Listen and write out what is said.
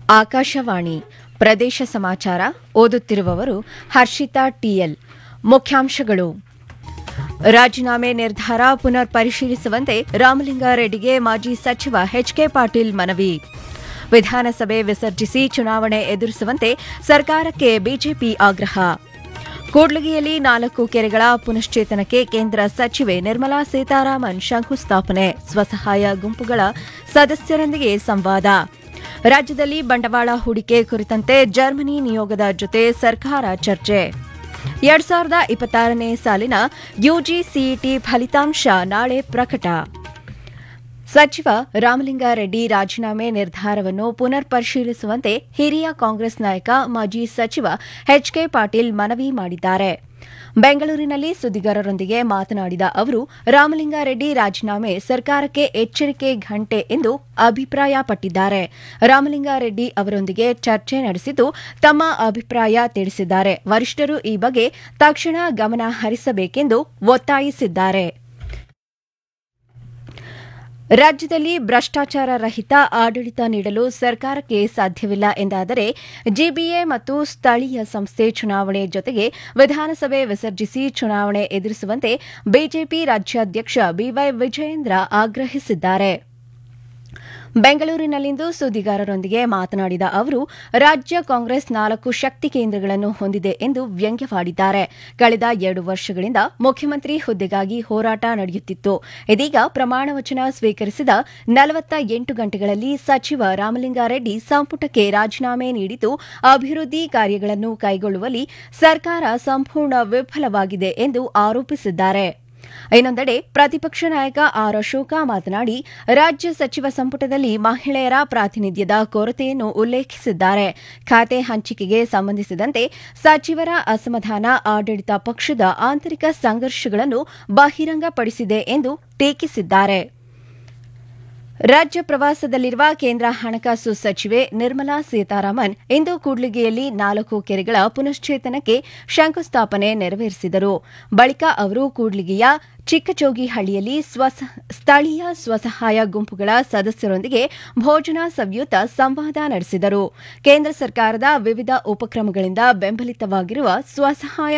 ಆಕಾಶವಾಣಿ ಪ್ರದೇಶ ಸಮಾಚಾರ ಓದುತ್ತಿರುವವರು ಹರ್ಷಿತಾ ಟಿಎಲ್ ಮುಖ್ಯಾಂಶಗಳು ರಾಜೀನಾಮೆ ನಿರ್ಧಾರ ಪುನರ್ ಪರಿಶೀಲಿಸುವಂತೆ ರಾಮಲಿಂಗಾರೆಡ್ಡಿಗೆ ಮಾಜಿ ಸಚಿವ ಎಚ್ಕೆ ಪಾಟೀಲ್ ಮನವಿ ವಿಧಾನಸಭೆ ವಿಸರ್ಜಿಸಿ ಚುನಾವಣೆ ಎದುರಿಸುವಂತೆ ಸರ್ಕಾರಕ್ಕೆ ಬಿಜೆಪಿ ಆಗ್ರಹ ಕೂಡ್ಲಿಗಿಯಲ್ಲಿ ನಾಲ್ಕು ಕೆರೆಗಳ ಪುನಶ್ಚೇತನಕ್ಕೆ ಕೇಂದ್ರ ಸಚಿವೆ ನಿರ್ಮಲಾ ಸೀತಾರಾಮನ್ ಶಂಕುಸ್ಥಾಪನೆ ಸ್ವಸಹಾಯ ಗುಂಪುಗಳ ಸದಸ್ಯರೊಂದಿಗೆ ಸಂವಾದ ರಾಜ್ಯದಲ್ಲಿ ಬಂಡವಾಳ ಹೂಡಿಕೆ ಕುರಿತಂತೆ ಜರ್ಮನಿ ನಿಯೋಗದ ಜೊತೆ ಸರ್ಕಾರ ಚರ್ಚೆ ಎರಡ್ ಸಾವಿರದ ಇಪ್ಪತ್ತಾರನೇ ಸಾಲಿನ ಯುಜಿಸಿಇಟಿ ಫಲಿತಾಂಶ ನಾಳೆ ಪ್ರಕಟ ಸಚಿವ ರಾಮಲಿಂಗಾರೆಡ್ಡಿ ರಾಜೀನಾಮೆ ನಿರ್ಧಾರವನ್ನು ಪುನರ್ ಪರಿಶೀಲಿಸುವಂತೆ ಹಿರಿಯ ಕಾಂಗ್ರೆಸ್ ನಾಯಕ ಮಾಜಿ ಸಚಿವ ಎಚ್ಕೆ ಪಾಟೀಲ್ ಮನವಿ ಮಾಡಿದ್ದಾರೆ ಬೆಂಗಳೂರಿನಲ್ಲಿ ಸುದ್ದಿಗಾರರೊಂದಿಗೆ ಮಾತನಾಡಿದ ಅವರು ರಾಮಲಿಂಗಾರೆಡ್ಡಿ ರಾಜೀನಾಮೆ ಸರ್ಕಾರಕ್ಕೆ ಎಚ್ಚರಿಕೆ ಘಂಟೆ ಎಂದು ಅಭಿಪ್ರಾಯಪಟ್ಟಿದ್ದಾರೆ ರಾಮಲಿಂಗಾರೆಡ್ಡಿ ಅವರೊಂದಿಗೆ ಚರ್ಚೆ ನಡೆಸಿದ್ದು ತಮ್ಮ ಅಭಿಪ್ರಾಯ ತಿಳಿಸಿದ್ದಾರೆ ವರಿಷ್ಠರು ಈ ಬಗ್ಗೆ ತಕ್ಷಣ ಗಮನ ಹರಿಸಬೇಕೆಂದು ಒತ್ತಾಯಿಸಿದ್ದಾರೆ ರಾಜ್ಯದಲ್ಲಿ ಭ್ರಷ್ಟಾಚಾರ ರಹಿತ ಆಡಳಿತ ನೀಡಲು ಸರ್ಕಾರಕ್ಕೆ ಸಾಧ್ಯವಿಲ್ಲ ಎಂದಾದರೆ ಜಿಬಿಎ ಮತ್ತು ಸ್ಥಳೀಯ ಸಂಸ್ಥೆ ಚುನಾವಣೆ ಜೊತೆಗೆ ವಿಧಾನಸಭೆ ವಿಸರ್ಜಿಸಿ ಚುನಾವಣೆ ಎದುರಿಸುವಂತೆ ಬಿಜೆಪಿ ರಾಜ್ಯಾಧ್ಯಕ್ಷ ಬಿವೈ ವಿಜಯೇಂದ್ರ ಆಗ್ರಹಿಸಿದ್ದಾರೆ ಬೆಂಗಳೂರಿನಲ್ಲಿಂದು ಸುದ್ದಿಗಾರರೊಂದಿಗೆ ಮಾತನಾಡಿದ ಅವರು ರಾಜ್ಯ ಕಾಂಗ್ರೆಸ್ ನಾಲ್ಕು ಶಕ್ತಿ ಕೇಂದ್ರಗಳನ್ನು ಹೊಂದಿದೆ ಎಂದು ವ್ಯಂಗ್ಯವಾಡಿದ್ದಾರೆ ಕಳೆದ ಎರಡು ವರ್ಷಗಳಿಂದ ಮುಖ್ಯಮಂತ್ರಿ ಹುದ್ದೆಗಾಗಿ ಹೋರಾಟ ನಡೆಯುತ್ತಿತ್ತು ಇದೀಗ ಪ್ರಮಾಣ ವಚನ ಸ್ವೀಕರಿಸಿದ ನಲವತ್ತ ಎಂಟು ಗಂಟೆಗಳಲ್ಲಿ ಸಚಿವ ರಾಮಲಿಂಗಾರೆಡ್ಡಿ ಸಂಪುಟಕ್ಕೆ ರಾಜೀನಾಮೆ ನೀಡಿದ್ದು ಅಭಿವೃದ್ಧಿ ಕಾರ್ಯಗಳನ್ನು ಕೈಗೊಳ್ಳುವಲ್ಲಿ ಸರ್ಕಾರ ಸಂಪೂರ್ಣ ವಿಫಲವಾಗಿದೆ ಎಂದು ಆರೋಪಿಸಿದ್ದಾರೆ ಇನ್ನೊಂದೆಡೆ ಪ್ರತಿಪಕ್ಷ ನಾಯಕ ಆರ್ ಅಶೋಕ ಮಾತನಾಡಿ ರಾಜ್ಯ ಸಚಿವ ಸಂಪುಟದಲ್ಲಿ ಮಹಿಳೆಯರ ಪ್ರಾತಿನಿಧ್ಯದ ಕೊರತೆಯನ್ನು ಉಲ್ಲೇಖಿಸಿದ್ದಾರೆ ಖಾತೆ ಹಂಚಿಕೆಗೆ ಸಂಬಂಧಿಸಿದಂತೆ ಸಚಿವರ ಅಸಮಾಧಾನ ಆಡಳಿತ ಪಕ್ಷದ ಆಂತರಿಕ ಸಂಘರ್ಷಗಳನ್ನು ಬಹಿರಂಗಪಡಿಸಿದೆ ಎಂದು ಟೀಕಿಸಿದ್ದಾರೆ ರಾಜ್ಯ ಪ್ರವಾಸದಲ್ಲಿರುವ ಕೇಂದ್ರ ಹಣಕಾಸು ಸಚಿವೆ ನಿರ್ಮಲಾ ಸೀತಾರಾಮನ್ ಇಂದು ಕೂಡ್ಲಿಗಿಯಲ್ಲಿ ನಾಲ್ಕು ಕೆರೆಗಳ ಪುನಶ್ಚೇತನಕ್ಕೆ ಶಂಕುಸ್ಥಾಪನೆ ನೆರವೇರಿಸಿದರು ಬಳಿಕ ಅವರು ಕೂಡ್ಲಿಗಿಯ ಚಿಕ್ಕಚೋಗಿಹಳ್ಳಿಯಲ್ಲಿ ಸ್ಥಳೀಯ ಸ್ವಸಹಾಯ ಗುಂಪುಗಳ ಸದಸ್ಯರೊಂದಿಗೆ ಭೋಜನ ಸವಿಯುತ ಸಂವಾದ ನಡೆಸಿದರು ಕೇಂದ್ರ ಸರ್ಕಾರದ ವಿವಿಧ ಉಪಕ್ರಮಗಳಿಂದ ಬೆಂಬಲಿತವಾಗಿರುವ ಸ್ವಸಹಾಯ